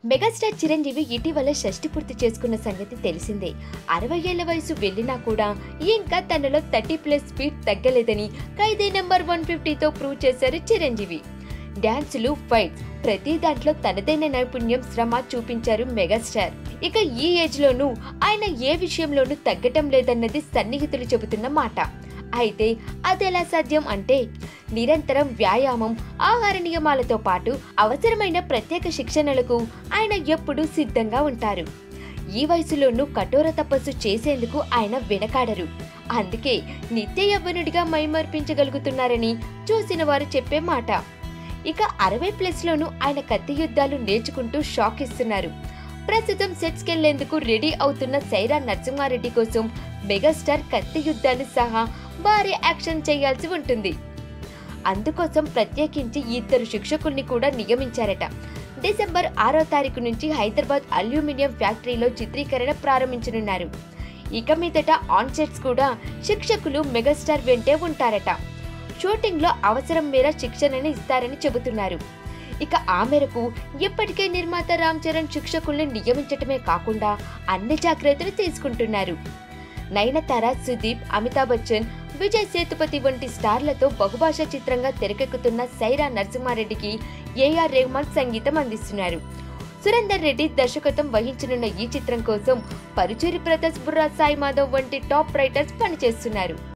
megastar Chiranjeevi ఇటీవల షష్టి పూర్తి చేసుకున్న సంగతి తెలిసిందే అరవై ఏళ్ల వయసు వెళ్ళినా కూడా ఇంకా తనలో థర్టీ ప్లస్ స్పీడ్ తగ్గలేదని ఖైదీ నెంబర్ వన్ ఫిఫ్టీతో ప్రూవ్ చేశారు చిరంజీవి డాన్సులు ఫైట్స్ ప్రతి దాంట్లో తనదైన నైపుణ్యం శ్రమ చూపించారు మెగాస్టార్ ఇక ఈ ఏజ్ లోనూ ఆయన ఏ విషయంలోనూ తగ్గటం లేదన్నది సన్నిహితులు చెబుతున్న మాట అయితే అదెలా సాధ్యం అంటే నిరంతరం వ్యాయామం ఆహార నియమాలతో పాటు అవసరమైన ప్రత్యేక శిక్షణలకు ఆయన ఎప్పుడూ సిద్ధంగా ఉంటారు ఈ వయసులోనూ కఠోర తపస్సు చేసేందుకు ఆయన వెనకాడరు అందుకే నిత్య యవ్వనుడిగా మైమర్పించగలుగుతున్నారని చూసిన వారు చెప్పే మాట ఇక అరవై ప్లస్లోనూ ఆయన కత్తి యుద్ధాలు నేర్చుకుంటూ షాక్ ఇస్తున్నారు ప్రస్తుతం సెట్స్కి వెళ్లేందుకు రెడీ అవుతున్న సైరా నరసింహారెడ్డి కోసం మెగాస్టార్ కత్తి యుద్ధాలు సహా భారీ యాక్షన్ చేయాల్సి ఉంటుంది అందుకోసం ప్రత్యేకించి ఇద్దరు శిక్షకుల్ని కూడా నియమించారట డిసెంబర్ ఆరో తారీఖు నుంచి హైదరాబాద్ అల్యూమినియం ఫ్యాక్టరీలో చిత్రీకరణ ప్రారంభించనున్నారు ఇక మీదట ఆన్ సెట్స్ కూడా శిక్షకులు మెగాస్టార్ వెంటే ఉంటారట షూటింగ్లో అవసరం మేర శిక్షణని ఇస్తారని చెబుతున్నారు ఇక ఆ మేరకు ఇప్పటికే నిర్మాత రామ్ చరణ్ శిక్షకుల్ని నియమించటమే కాకుండా అన్ని జాగ్రత్తలు తీసుకుంటున్నారు నయనతార సుదీప్ అమితాబ్ బచ్చన్ విజయ్ సేతుపతి వంటి స్టార్లతో బహుభాషా చిత్రంగా తెరకెక్కుతున్న సైరా నరసింహారెడ్డికి ఏఆర్ రెహమాన్ సంగీతం అందిస్తున్నారు సురేందర్ రెడ్డి దర్శకత్వం వహించనున్న ఈ చిత్రం కోసం పరుచూరి ప్రకాశ్ బుర్రా సాయి మాధవ్ వంటి టాప్ రైటర్స్ పనిచేస్తున్నారు